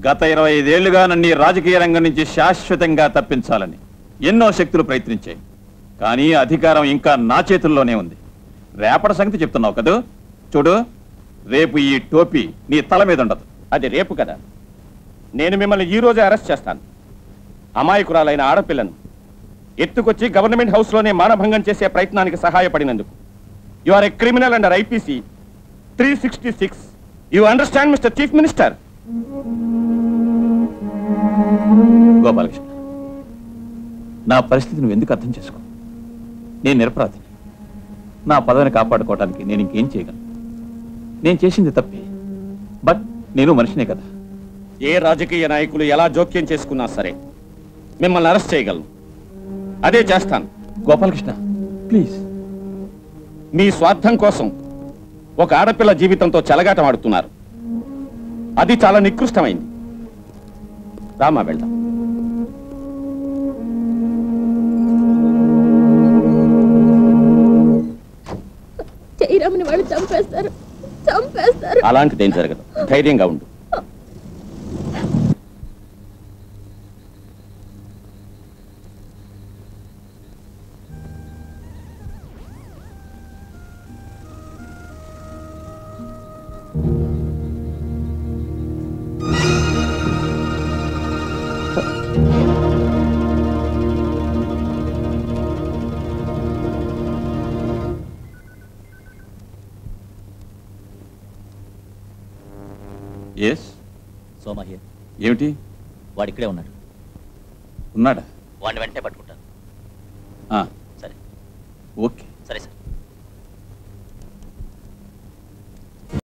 గత ఇరవై ఐదేళ్లుగా నన్ను ఈ రాజకీయ రంగం నుంచి శాశ్వతంగా తప్పించాలని ఎన్నో శక్తులు ప్రయత్నించాయి కానీ అధికారం ఇంకా నా చేతుల్లోనే ఉంది రేపటి సంగతి చెప్తున్నావు కదూ చూడు రేపు ఈ టోపీ నీ తల మీద ఉండదు అది రేపు కదా నేను మిమ్మల్ని ఈ రోజే అరెస్ట్ చేస్తాను అమాయకురాలైన ఆడపిల్లను ఎత్తుకొచ్చి గవర్నమెంట్ హౌస్లోనే మానభంగం చేసే ప్రయత్నానికి సహాయపడినందుకు you are a criminal under IPC three sixty six you understand mister chief minister Gopalakrishna నా పరిస్థితి నువ్వు ఎందుకు అర్థం చేసుకో నేను నిరపరాధిని నా పదవిని కాపాడుకోవడానికి నేను ఇంకేం చేయగలను నేను చేసింది తప్పే బట్ నేను మనిషినే కదా ఏ రాజకీయ నాయకులు ఎలా జోక్యం చేసుకున్నా సరే మిమ్మల్ని అరెస్ట్ చేయగలను అదే చేస్తాను గోపాలకృష్ణ ప్లీజ్ మీ స్వార్థం కోసం ఒక ఆడపిల్ల జీవితంతో చెలగాటం ఆడుతున్నారు అది చాలా నికృష్టమైంది రామా వెళ్దాం జయరాముని వాళ్ళు చంపేస్తారు చంపేస్తారు అలాంటిదేం జరగదు ధైర్యంగా ఉండు ఎస్ సోమహ్య ఏమిటి వాడు ఇక్కడే ఉన్నాడు ఉన్నాడా వాడిని వెంటనే పట్టుకుంటాను ఆ, సరే ఓకే